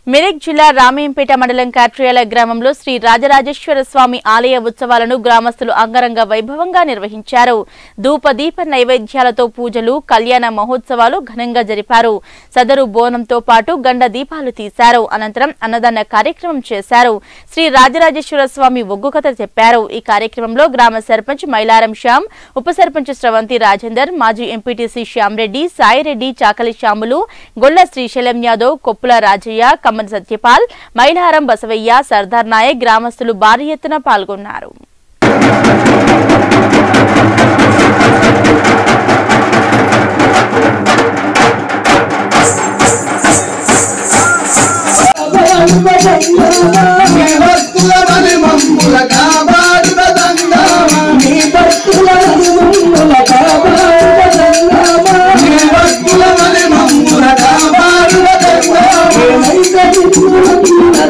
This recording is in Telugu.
మెదక్ జిల్లా రామయ్యంపేట మండలం కాట్రియాల గ్రామంలో శ్రీ రాజరాజేశ్వర స్వామి ఆలయ ఉత్సవాలను గ్రామస్తులు అంగరంగ వైభవంగా నిర్వహించారు ధూప దీప నైవేద్యాలతో పూజలు కళ్యాణ మహోత్సవాలు ఘనంగా జరిపారు సదరు బోనంతో పాటు గండ దీపాలు తీశారు అనంతరం అన్నదాన కార్యక్రమం చేశారు శ్రీ రాజరాజేశ్వర స్వామి ఒగ్గు కథ చెప్పారు ఈ కార్యక్రమంలో గ్రామ సర్పంచ్ మైలారం శ్యామ్ ఉప సర్పంచ్ స్రవంతి రాజేందర్ మాజీ ఎంపీటీసీ శ్యామ్రెడ్డి సాయిరెడ్డి చాకలి శ్యాములు గొల్ల శ్రీశైలం యాదవ్ కొప్పుల రాజయ్య కమ్మన్ సత్యపాల్ మైలారం బసవయ్య సర్దార్ నాయక్ గ్రామస్తులు భారీ ఎత్తున పాల్గొన్నారు నీ భక్తుల బలి మమ్ముల కాపాడున దండామ నీ భక్తుల బలి మమ్ముల కాపాడున దండామ